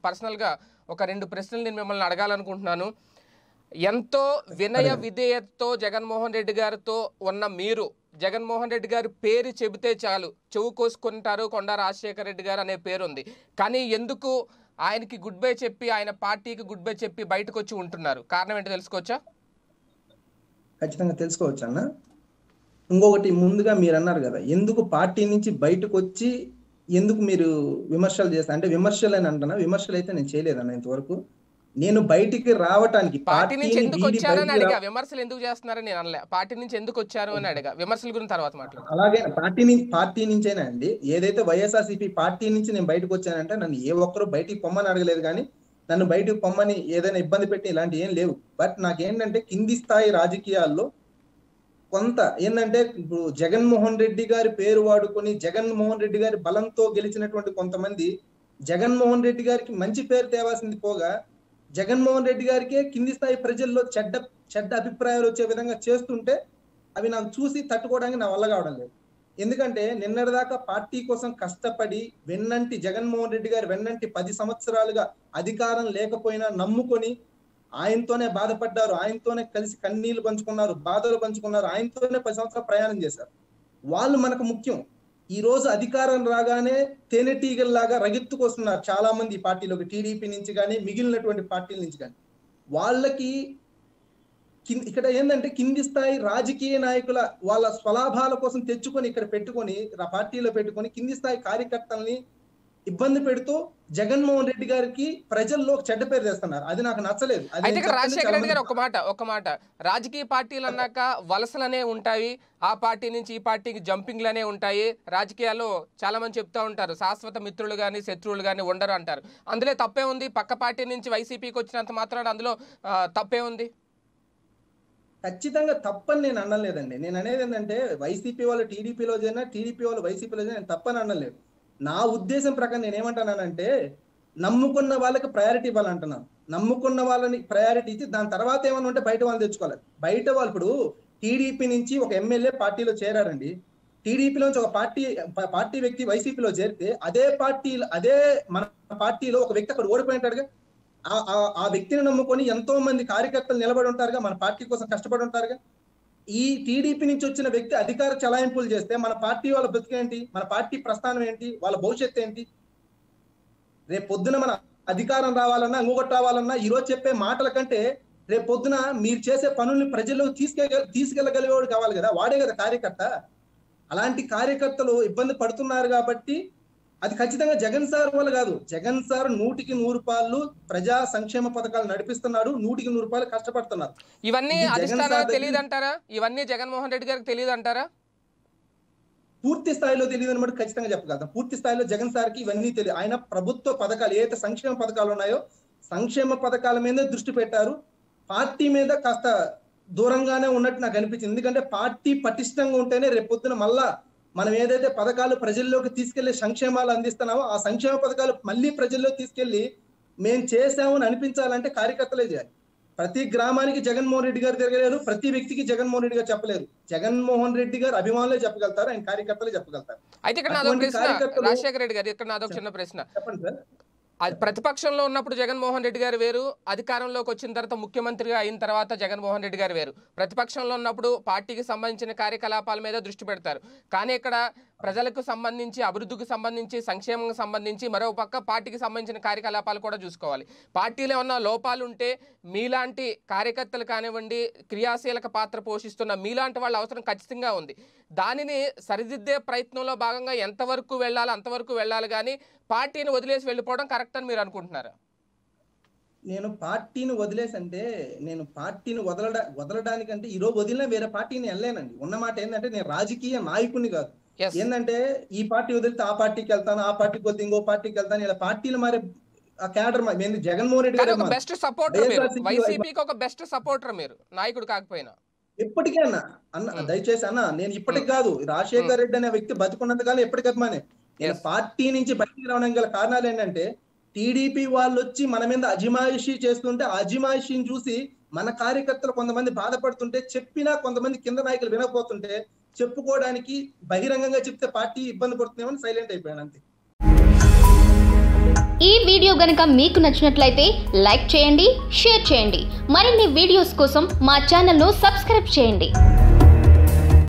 పర్సనల్గా ఒక రెండు ప్రశ్నలు నేను మిమ్మల్ని అడగాలనుకుంటున్నాను ఎంతో వినయ విధేయతతో జగన్మోహన్ రెడ్డి గారితో ఉన్న మీరు జగన్మోహన్ రెడ్డి గారి పేరు చెబితే చాలు చెవు కోసుకుంటారు కొండా రాజశేఖర రెడ్డి గారు అనే పేరు ఉంది కానీ ఎందుకు ఆయనకి గుడ్ బై చెప్పి ఆయన పార్టీకి గుడ్ బై చెప్పి బయటకు వచ్చి ఉంటున్నారు కారణం ఏంటో తెలుసుకోవచ్చా ఖచ్చితంగా తెలుసుకోవచ్చు అన్న ఇంకొకటి ముందుగా మీరు అన్నారు కదా ఎందుకు పార్టీ నుంచి బయటకు వచ్చి ఎందుకు మీరు విమర్శలు చేస్తారు అంటే విమర్శలు అని అంటున్నా విమర్శలు అయితే నేను చేయలేదన్న ఇంతవరకు నేను బయటికి రావటానికి పార్టీ నుంచి పార్టీని ఎందుకు వీడి వచ్చారని బయటికి అడిగా రా- విమర్శలు ఎందుకు చేస్తున్నారని నేను అనలే పార్టీ నుంచి ఎందుకు వచ్చారు అని అడిగా విమర్శల గురించి తర్వాత మాట్లాడు అలాగే పార్టీ నుంచి పార్టీ నుంచేనా అండి ఏదైతే వైఎస్ఆర్సీపీ పార్టీ నుంచి నేను బయటకు వచ్చానంటే నన్ను ఏ ఒక్కరు బయటికి పొమ్మని అడగలేదు కానీ నన్ను బయటకు పొమ్మని ఏదైనా ఇబ్బంది పెట్టి ఇలాంటి ఏం లేవు బట్ నాకేంటంటే కింది స్థాయి రాజకీయాల్లో కొంత ఏంటంటే ఇప్పుడు జగన్మోహన్ రెడ్డి గారి పేరు వాడుకొని జగన్మోహన్ రెడ్డి గారి బలంతో గెలిచినటువంటి కొంతమంది జగన్మోహన్ రెడ్డి గారికి మంచి పేరు తేవాల్సింది పోగా జగన్మోహన్ రెడ్డి గారికే కింది స్థాయి ప్రజల్లో చెడ్డ చెడ్డ అభిప్రాయాలు వచ్చే విధంగా చేస్తుంటే అవి నాకు చూసి తట్టుకోవడానికి నా వల్ల కావడం లేదు ఎందుకంటే నిన్నటిదాకా పార్టీ కోసం కష్టపడి వెన్నంటి జగన్మోహన్ రెడ్డి గారు వెన్నంటి పది సంవత్సరాలుగా అధికారం లేకపోయినా నమ్ముకొని ఆయనతోనే బాధపడ్డారు ఆయనతోనే కలిసి కన్నీళ్లు పంచుకున్నారు బాధలు పంచుకున్నారు ఆయనతోనే పది సంవత్సరాలు ప్రయాణం చేశారు వాళ్ళు మనకు ముఖ్యం ఈ రోజు అధికారం రాగానే తేనెటీగల్లాగా రగెత్తుకొస్తున్నారు చాలా మంది ఈ పార్టీలోకి టీడీపీ నుంచి కానీ మిగిలినటువంటి పార్టీల నుంచి కానీ వాళ్ళకి కింద ఇక్కడ ఏంటంటే కింది స్థాయి రాజకీయ నాయకుల వాళ్ళ స్వలాభాల కోసం తెచ్చుకొని ఇక్కడ పెట్టుకొని రా- పార్టీలో పెట్టుకొని కింది స్థాయి కార్యకర్తల్ని ఇబ్బంది పెడుతూ జగన్మోహన్ రెడ్డి గారికి ప్రజల్లో ఒక చెడ్డ పేరు తెస్తున్నారు అది నాకు నచ్చలేదు అది అయితే నేను ఇక్కడ చెప్పండి రాజశేఖర చాలా రెడ్డి గారు మంది- ఒక మాట ఒక మాట రాజకీయ పార్టీలు అన్నాక వలసలనే ఉంటాయి ఆ పార్టీ నుంచి ఈ పార్టీకి జంపింగ్లనే ఉంటాయి రాజకీయాల్లో చాలా మంది చెప్తా ఉంటారు శాశ్వత మిత్రులు కానీ శత్రువులు కానీ ఉండరు అంటారు అందులో తప్పే ఉంది పక్క పార్టీ నుంచి వైసీపీకి వచ్చినంత మాత్రాన అందులో ఆ, తప్పే ఉంది ఖచ్చితంగా తప్పని నేను అనలేదండి నేను అనేది ఏంటంటే వైసీపీ వాళ్ళు టీడీపీలో చేరినా టీడీపీ వాళ్ళు వైసీపీలో చేరినా నేను తప్పని అనలేదు నా ఉద్దేశం ప్రకారం నేను ఏమంటున్నానంటే నమ్ముకున్న వాళ్ళకి ప్రయారిటీ ఇవ్వాలంటున్నాను నమ్ముకున్న వాళ్ళని ప్రయారిటీ ఇచ్చి దాని తర్వాత ఏమన్నా ఉంటే బయట వాళ్ళు తెచ్చుకోవాలి బయట వాళ్ళు ఇప్పుడు టీడీపీ నుంచి ఒక ఎమ్మెల్యే పార్టీలో చేరారండి టీడీపీలో నుంచి ఒక పార్టీ ప- పార్టీ వ్యక్తి వైసీపీలో చేరితే అదే పార్టీ అదే మన పార్టీలో ఒక వ్యక్తి అక్కడ ఓడిపోయింటాడుగా ఆ- ఆ- ఆ వ్యక్తిని నమ్ముకొని ఎంతో మంది కార్యకర్తలు నిలబడి ఉంటారుగా మన పార్టీ కోసం కష్టపడి ఉంటారుగా ఈ టీడీపీ నుంచి వచ్చిన వ్యక్తి అధికార చలాయింపులు చేస్తే మన పార్టీ వాళ్ళ బతుకేంటి మన పార్టీ ప్రస్థానం ఏంటి వాళ్ళ భవిష్యత్తు ఏంటి రేపు పొద్దున మన అధికారం రావాలన్నా ఇంకొకటి రావాలన్నా ఈ రోజు చెప్పే మాటల కంటే రేపు పొద్దున మీరు చేసే పనుల్ని ప్రజల్లో తీసుకెళ్ళ తీసుకెళ్ళగలిగేవాడు కావాలి కదా వాడే కదా కార్యకర్త అలాంటి కార్యకర్తలు ఇబ్బంది పడుతున్నారు కాబట్టి అది ఖచ్చితంగా జగన్ సార్ వల్ల కాదు జగన్ సార్ నూటికి నూరు పాళ్ళు ప్రజా సంక్షేమ పథకాలు నడిపిస్తున్నాడు నూటికి నూరు పాలు కష్టపడుతున్నారు ఇవన్నీ ఇది జగన్ అధిష్టానాలకు సార్ దగ్గర- తెలియదు అంటారా ఇవన్నీ జగన్మోహన్ రెడ్డి గారికి తెలియదు అంటారా పూర్తి స్థాయిలో తెలియదు అనమాట ఖచ్చితంగా చెప్పగలుగుతాం పూర్తి స్థాయిలో జగన్ సార్కి ఇవన్నీ తెలియదు ఆయన ప్రభుత్వ పథకాలు ఏదైతే సంక్షేమ పథకాలు ఉన్నాయో సంక్షేమ పథకాల మీద దృష్టి పెట్టారు పార్టీ మీద కాస్త దూరంగానే ఉన్నట్టు నాకు అనిపించింది ఎందుకంటే పార్టీ పటిష్టంగా ఉంటేనే రేపు పొద్దున మళ్ళా మనం ఏదైతే పథకాలు ప్రజల్లోకి తీసుకెళ్లి సంక్షేమాలు అందిస్తున్నామో ఆ సంక్షేమ పథకాలు మళ్ళీ ప్రజల్లో తీసుకెళ్లి మేము చేసామని అనిపించాలంటే కార్యకర్తలే చేయాలి ప్రతి గ్రామానికి జగన్మోహన్ రెడ్డి గారు తిరగలేరు ప్రతి వ్యక్తికి జగన్మోహన్ రెడ్డి గారు చెప్పలేరు జగన్మోహన్ రెడ్డి గారు అభిమానులే చెప్పగలుగుతారు ఆయన కార్యకర్తలే చెప్పగలుగుతారు అయితే ఇక్కడ నాదొక అటువంటి ప్రశ్న కార్యకర్తలు- రాజశేఖర రెడ్డి గారు ఇక్కడ నాదొక చిన్న ప్రశ్న చెప్పండి సార్ అది ప్రతిపక్షంలో ఉన్నప్పుడు జగన్మోహన్ రెడ్డి గారు వేరు అధికారంలోకి వచ్చిన తర్వాత ముఖ్యమంత్రిగా అయిన తర్వాత జగన్మోహన్ రెడ్డి గారు వేరు ప్రతిపక్షంలో ఉన్నప్పుడు పార్టీకి సంబంధించిన కార్యకలాపాల మీద దృష్టి పెడతారు కానీ ఇక్కడ ప్రజలకు సంబంధించి అభివృద్ధికి సంబంధించి సంక్షేమంకి సంబంధించి మరో పక్క పార్టీకి సంబంధించిన కార్యకలాపాలు కూడా చూసుకోవాలి పార్టీలో ఏమన్నా లోపాలు ఉంటే మీలాంటి కార్యకర్తలు కానివ్వండి క్రియాశీలక పాత్ర పోషిస్తున్న మీలాంటి వాళ్ళ అవసరం ఖచ్చితంగా ఉంది దానిని సరిదిద్దే ప్రయత్నంలో భాగంగా ఎంతవరకు వెళ్ళాలి అంతవరకు వెళ్ళాలి కానీ పార్టీని వదిలేసి వెళ్ళిపోవడం కరెక్ట్ అని మీరు అనుకుంటున్నారా నేను పార్టీని వదిలేసి అంటే నేను పార్టీని వదలడా వదలడానికంటే ఈ రోజు వదిలినా వేరే పార్టీని వెళ్ళలేనండి ఉన్న మాట ఏంటంటే నేను రాజకీయ నాయకుడిని కాదు ఎస్ ఏంటంటే ఈ పార్టీ వదిలితే ఆ పార్టీకి వెళ్తాను ఆ పార్టీకి వద్దు ఇంకో పార్టీకి వెళ్తాను ఇలా పార్టీలు మారే ఆ క్యాడర్ మా- నేను జగన్మోహన్ రెడ్డి కానీ గారు ఒక మారు. బెస్ట్ సపోర్టర్ మీరు వైఎస్ఆర్సీపీ వైసీపీకి ఒక బెస్ట్ సపోర్టర్ మీరు నాయకుడు కాకపోయినా ఎప్పటికీ అన్న అన్న Hmm. దయచేసి అన్న నేను ఇప్పటికి కాదు రాజశేఖర్ రెడ్డి అనే వ్యక్తి బతుకున్నంత కాలం ఎప్పటికి అభిమానే నేను Yes. పార్టీ నుంచి బయటికి రావడానికి గల కారణాలు ఏంటంటే టీడీపీ వాళ్ళు వచ్చి మన మీద అజిమాయిషీ చేస్తుంటే ఆ అజిమాయిషీని చూసి మన కార్యకర్తలు కొంతమంది బాధపడుతుంటే చెప్పినా కొంతమంది కింద నాయకులు వినకపోతుంటే చెప్పుకోవడానికి బహిరంగంగా చెప్తే పార్టీ ఇబ్బంది పడుతుందేమని సైలెంట్ అయిపోయాను అంతే ఈ వీడియో గనుక మీకు నచ్చినట్లయితే లైక్ చేయండి షేర్ చేయండి మరిన్ని వీడియోస్ కోసం మా ఛానల్ను సబ్స్క్రైబ్ చేయండి